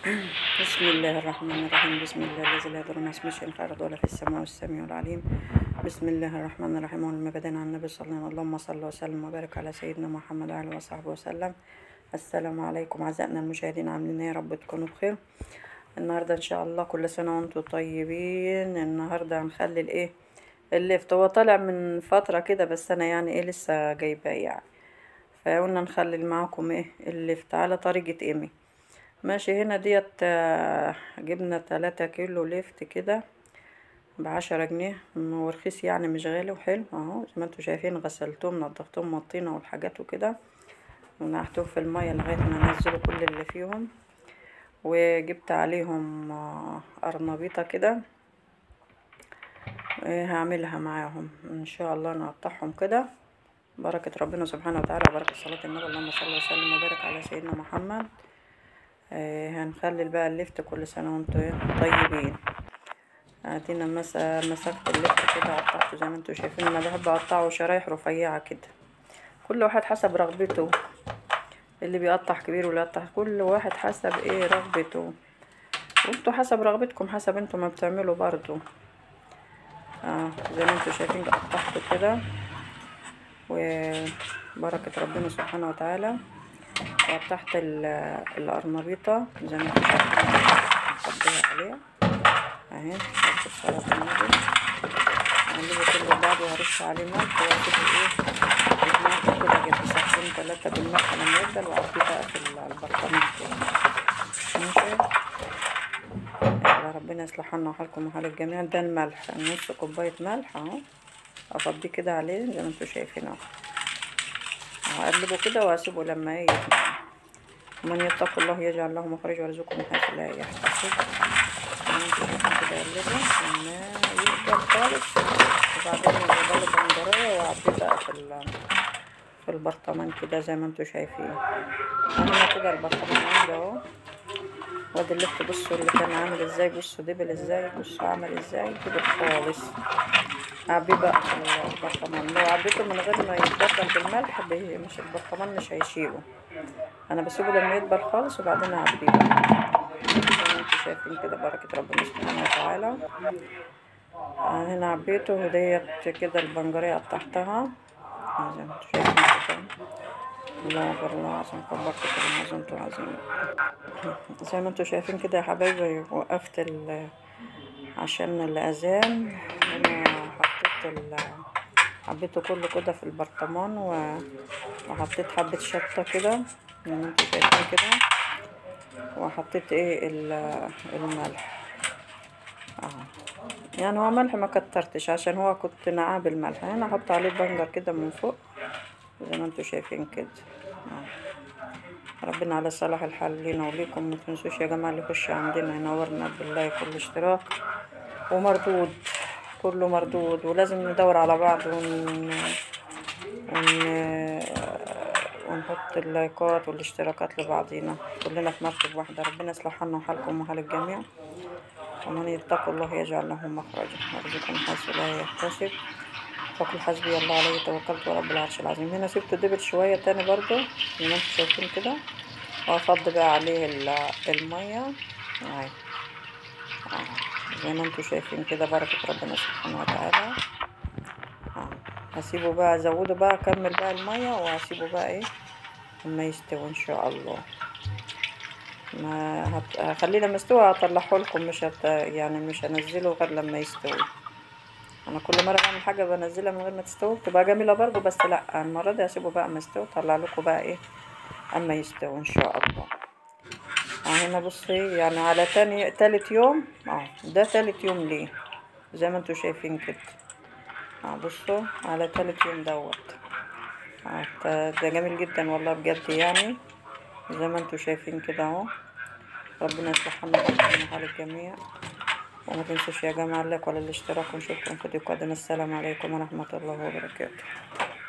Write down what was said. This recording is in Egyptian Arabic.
بسم الله الرحمن الرحيم بسم الله الذي لا يضر مع اسمه شيء في الأرض ولا في السماء والسميع العليم بسم الله الرحمن الرحيم ولما بدأنا عن النبي صلى الله عليه وسلم اللهم صل وسلم وبارك على سيدنا محمد وعلى آله وصحبه وسلم السلام عليكم أعزائنا المشاهدين عاملين ايه يا رب تكونوا بخير النهارده ان شاء الله كل سنة وانتم طيبين النهارده هنخلي الايه الليفت هو طالع من فترة كده بس انا يعني ايه لسه جايباه يعني فقلنا نخلي معاكم ايه الليفت على طريقة ايمي ماشي هنا ديت آه، جبنا تلاتة كيلو ليفت كده بعشرة جنيه ورخيص يعني مش غالي وحلو اهو زي ما انتوا شايفين غسلتهم نضفتهم من الطينة والحاجات وكده ونقعتهم في المية لغاية ما نزلوا كل اللي فيهم وجبت عليهم آه، قرنبيطة كده إيه هعملها معاهم ان شاء الله نقطعهم كده بركة ربنا سبحانه وتعالى وبركة صلاة النبي اللهم صل وسلم وبارك على سيدنا محمد إيه هنخلي بقى اللفت كل سنة وانتم إيه طيبين ادينا مس- مسكت اللفت كده قطعته زي ما انتوا شايفين انا بحب اقطعه شرايح رفيعة كده كل واحد حسب رغبته اللي بيقطع كبير واللي يقطع كل واحد حسب ايه رغبته وانتوا حسب رغبتكم حسب انتوا ما بتعملوا برضو اه زي ما انتوا شايفين قطعته كده وبركة ربنا سبحانه وتعالى وقطعت ال- القرنبيطة زي ما انتوا شايفين نحطها عليها اهي حط صلاة النبي هنجيبه كله بعض وهرش عليه ملح واسيبه ايه يتنقع كده جبت ساعتين تلاتة بالملح لما يفضل وأعطيه بقى في البرطمان كده ماشي يلا ربنا يصلح حالنا وحالكم وحال الجميع ده الملح نص كوباية ملح اهو افضيه كده عليه زي ما انتوا شايفين اهو هقلبه كده واسيبه لما ايه يتنقع ومن يتق الله يجعل له مخرج ويرزقه من حيث لا يحتسب زي ما انتوا شايفين كده اقلبه لما يفضل خالص وبعدين يفضل بندرية واعبيه بقى في ال في البرطمان كده زي ما انتوا شايفين هنا كده البرطمان عندي اهو وادي اللفت بصوا اللي كان عامل ازاي بصوا دبل ازاي بصوا عمل ازاي دبل خالص عبيه بقى في البرطمان لو عبيته من غير ما يتبطل بالملح بي- مش البرطمان مش هيشيله انا بسيبه لما يدبل خالص وبعدين اعبيه بقى زي ما انتوا شايفين كده بركة ربنا سبحانه وتعالى آه، هنا عبيته وديت كده البنجرية قطعتها آه، زي ما انتوا شايفين كده الله أكبر الله عظيم كبرت كده ما زلت عظيم زي ما انتوا شايفين كده يا حبايبي وقفت ال عشان الأذان هنا حطيت ال حبيته كله كده في البرطمان و... وحطيت حبة شطة كده زي ما انتوا شايفين كده وحطيت ايه ال- الملح اه يعني هو ملح ما كترتش عشان هو كنت نقعاه بالملح هنا احط عليه بنجر كده من فوق زي ما انتوا شايفين كده آه. ربنا على صلاح الحال لينا وليكم ما تنسوش يا جماعه اللي يخش عندنا ينورنا بالله كل اشتراك ومردود كله مردود ولازم ندور على بعض ون... ون... ونحط اللايكات والاشتراكات لبعضينا كلنا في مركب واحدة ربنا يصلح حالنا وحالكم وحال الجميع ومن يتق الله يجعل له مخرجا يرزقكم حيث لا يحتسب وقل حسبي الله عليه توكلت ورب العرش العظيم هنا سبته دبل شوية تاني برضو زي ما انتم شايفين كده وافض بقى عليه ال- المية اهي آه. زي ما انتم شايفين كده بركة ربنا سبحانه وتعالى آه. هسيبه بقى ازوده بقى اكمل بقى المية وهسيبه بقى ايه لما يستوي ان شاء الله ما هت... هخليه لما يستوي هطلعه لكم مش هت... يعني مش هنزله غير لما يستوي انا كل مره بعمل حاجه بنزلها من غير ما تستوي بتبقى جميله برضو بس لا المره دي هسيبه بقى ما يستوي اطلع لكم بقى ايه اما يستوي ان شاء الله اه هنا بصي يعني على تاني تالت يوم اه ده تالت يوم ليه زي ما انتوا شايفين كده اه بصوا على تالت يوم دوت اه ده ده جميل جدا والله بجد يعني زي ما انتوا شايفين كده اهو ربنا يصلح حالنا وحالكم وحال الجميع وما تنسوش يا جماعة اللايك ولا الاشتراك ونشوفكم في فيديو قادم السلام عليكم ورحمة الله وبركاته